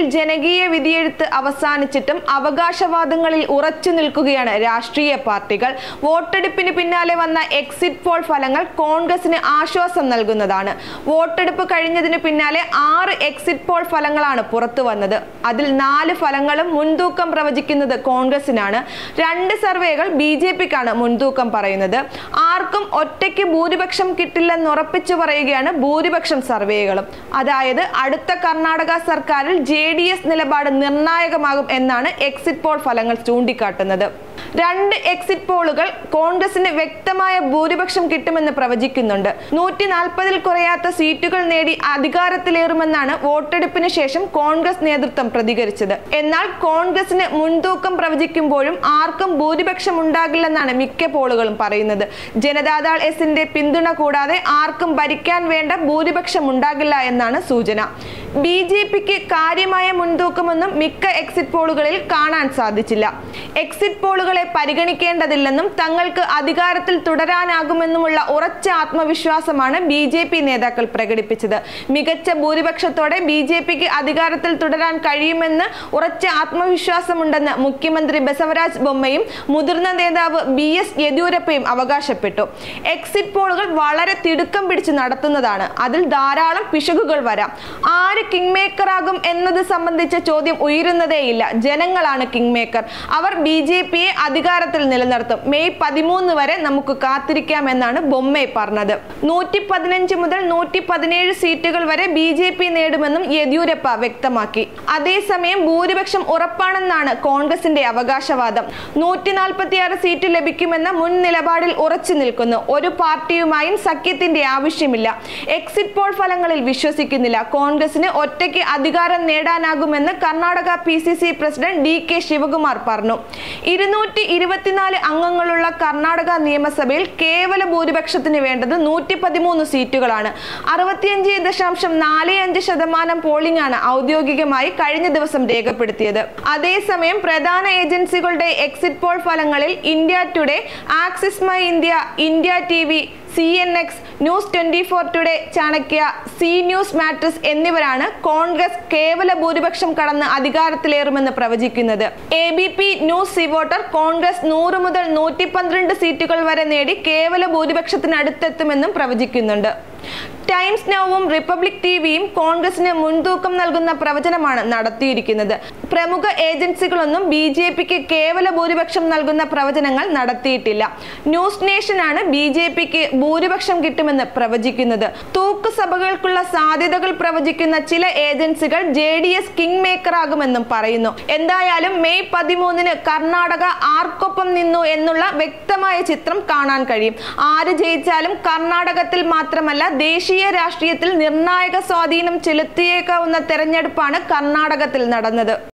ജനകീയ വിധിയെഴുത്ത് അവസാനിച്ചിട്ടും അവകാശവാദങ്ങളിൽ ഉറച്ചു നിൽക്കുകയാണ് രാഷ്ട്രീയ പാർട്ടികൾ വോട്ടെടുപ്പിന് പിന്നാലെ വന്ന എക്സിറ്റ് പോൾ ഫലങ്ങൾ കോൺഗ്രസിന് ആശ്വാസം നൽകുന്നതാണ് വോട്ടെടുപ്പ് കഴിഞ്ഞതിന് പിന്നാലെ ആറ് എക്സിറ്റ് പോൾ ഫലങ്ങളാണ് പുറത്തു വന്നത് അതിൽ നാല് ഫലങ്ങളും മുൻതൂക്കം പ്രവചിക്കുന്നത് കോൺഗ്രസിനാണ് രണ്ട് സർവേകൾ ബി ജെ പിക്കാണ് മുൻതൂക്കം പറയുന്നത് ആർക്കും ഒറ്റയ്ക്ക് ഭൂരിപക്ഷം കിട്ടില്ലെന്ന് ഉറപ്പിച്ചു പറയുകയാണ് ഭൂരിപക്ഷം സർവേകളും അതായത് അടുത്ത കർണാടക സർക്കാരിൽ ജെ ഡി എസ് നിലപാട് നിർണായകമാകും എന്നാണ് എക്സിറ്റ് പോൾ ഫലങ്ങൾ ചൂണ്ടിക്കാട്ടുന്നത് രണ്ട് എക്സിറ്റ് പോളുകൾ കോൺഗ്രസിന് വ്യക്തമായ ഭൂരിപക്ഷം കിട്ടുമെന്ന് പ്രവചിക്കുന്നുണ്ട് നൂറ്റി നാൽപ്പതിൽ കുറയാത്ത സീറ്റുകൾ നേടി അധികാരത്തിലേറുമെന്നാണ് വോട്ടെടുപ്പിന് ശേഷം കോൺഗ്രസ് നേതൃത്വം പ്രതികരിച്ചത് എന്നാൽ കോൺഗ്രസിന് മുൻതൂക്കം പ്രവചിക്കുമ്പോഴും ആർക്കും ഭൂരിപക്ഷം ഉണ്ടാകില്ലെന്നാണ് മിക്ക പോളുകളും പറയുന്നത് ജനതാദൾ എസിന്റെ പിന്തുണ കൂടാതെ ആർക്കും ഭരിക്കാൻ വേണ്ട ഭൂരിപക്ഷം ഉണ്ടാകില്ല എന്നാണ് സൂചന ബി ജെ പിക്ക് കാര്യമായ മുൻതൂക്കമൊന്നും മിക്ക എക്സിറ്റ് പോളുകളിൽ കാണാൻ സാധിച്ചില്ല എക്സിറ്റ് പോളുകളെ പരിഗണിക്കേണ്ടതില്ലെന്നും തങ്ങൾക്ക് അധികാരത്തിൽ തുടരാനാകുമെന്നുമുള്ള ഉറച്ച ആത്മവിശ്വാസമാണ് ബി ജെ പി നേതാക്കൾ പ്രകടിപ്പിച്ചത് മികച്ച ഭൂരിപക്ഷത്തോടെ ബി ജെ പിക്ക് അധികാരത്തിൽ തുടരാൻ കഴിയുമെന്ന് ഉറച്ച ആത്മവിശ്വാസമുണ്ടെന്ന് മുഖ്യമന്ത്രി ബസവരാജ് ബൊമ്മയും മുതിർന്ന നേതാവ് ബി എസ് യെദ്യൂരപ്പയും അവകാശപ്പെട്ടു എക്സിറ്റ് പോളുകൾ വളരെ തിടുക്കം പിടിച്ച് നടത്തുന്നതാണ് അതിൽ ധാരാളം പിശകുകൾ വരാം ആര് കിങ് മേക്കർ ആകും എന്നത് സംബന്ധിച്ച ചോദ്യം ഉയരുന്നതേയില്ല ജനങ്ങളാണ് കിങ് മേക്കർ അവർ ബി ജെ പിയെ അധികാരത്തിൽ നിലനിർത്തും മെയ് പതിമൂന്ന് വരെ നമുക്ക് കാത്തിരിക്കാം എന്നാണ് ബൊമ്മെ പറഞ്ഞത് നൂറ്റി പതിനഞ്ച് മുതൽ നൂറ്റി പതിനേഴ് സീറ്റുകൾ വരെ ബി ജെ പി നേടുമെന്നും യെദ്യൂരപ്പ വ്യക്തമാക്കി അതേസമയം ഭൂരിപക്ഷം ഉറപ്പാണെന്നാണ് കോൺഗ്രസിന്റെ അവകാശവാദം നൂറ്റി നാൽപ്പത്തിയാറ് സീറ്റ് ലഭിക്കുമെന്ന മുൻ നിലപാടിൽ ഉറച്ചു നിൽക്കുന്നു ഒരു പാർട്ടിയുമായും സഖ്യത്തിന്റെ ആവശ്യമില്ല എക്സിറ്റ് പോൾ ഫലങ്ങളിൽ വിശ്വസിക്കുന്നില്ല കോൺഗ്രസിന് ഒറ്റയ്ക്ക് അധികാരം നേടാനാകുമെന്ന് Karnataka P C C president D K Shivakumar പറഞ്ഞു ഇരുന്നൂറ്റി ഇരുപത്തിനാല് അംഗങ്ങളുള്ള കർണാടക നിയമസഭയിൽ കേവല ഭൂരിപക്ഷത്തിന് വേണ്ടത് നൂറ്റി പതിമൂന്ന് സീറ്റുകളാണ് അറുപത്തിയഞ്ച് ദശാംശം നാല് അഞ്ച് ശതമാനം പോളിംഗ് ആണ് ഔദ്യോഗികമായി കഴിഞ്ഞ ദിവസം രേഖപ്പെടുത്തിയത് അതേസമയം പ്രധാന ഏജൻസികളുടെ എക്സിറ്റ് പോൾ ഫലങ്ങളിൽ India today axis my India India T V C N X news twenty for today Chanakya C news matrix എന്നിവരാണ് കോൺഗ്രസ് കേവല ഭൂരിപക്ഷം കടന്ന് അധികാരത്തിലേറുമെന്ന് പ്രവചിക്കുന്നത് A B P news സിവോട്ടർ Congress നൂറ് മുതൽ നൂറ്റി പന്ത്രണ്ട് സീറ്റുകൾ വരെ നേടി കേവല ഭൂരിപക്ഷത്തിനടുത്തെത്തുമെന്നും പ്രവചിക്കുന്നുണ്ട് ടൈംസ് നൗവും റിപ്പബ്ലിക് ടിവിയും കോൺഗ്രസിന് മുൻതൂക്കം നൽകുന്ന പ്രവചനമാണ് നടത്തിയിരിക്കുന്നത് പ്രമുഖ ഏജൻസികളൊന്നും ബി ജെ പിക്ക് കേവല ഭൂരിപക്ഷം നൽകുന്ന പ്രവചനങ്ങൾ നടത്തിയിട്ടില്ല ന്യൂസ് നേഷനാണ് ബി ജെ പിക്ക് ഭൂരിപക്ഷം കിട്ടുമെന്ന് പ്രവചിക്കുന്നത് തൂക്ക് സഭകൾക്കുള്ള സാധ്യതകൾ പ്രവചിക്കുന്ന ചില ഏജൻസികൾ J D S king maker ആകുമെന്നും പറയുന്നു എന്തായാലും മെയ് പതിമൂന്നിന് കർണാടക ആർക്കൊപ്പം നിന്നു എന്നുള്ള വ്യക്തമായ ചിത്രം കാണാൻ കഴിയും ആര് ജയിച്ചാലും കർണാടകത്തിൽ മാത്രമല്ല ദേശീയ രാഷ്ട്രീയത്തിൽ നിർണായക സ്വാധീനം ചെലുത്തിയേക്കാവുന്ന തെരഞ്ഞെടുപ്പാണ് കർണാടകത്തിൽ നടന്നത്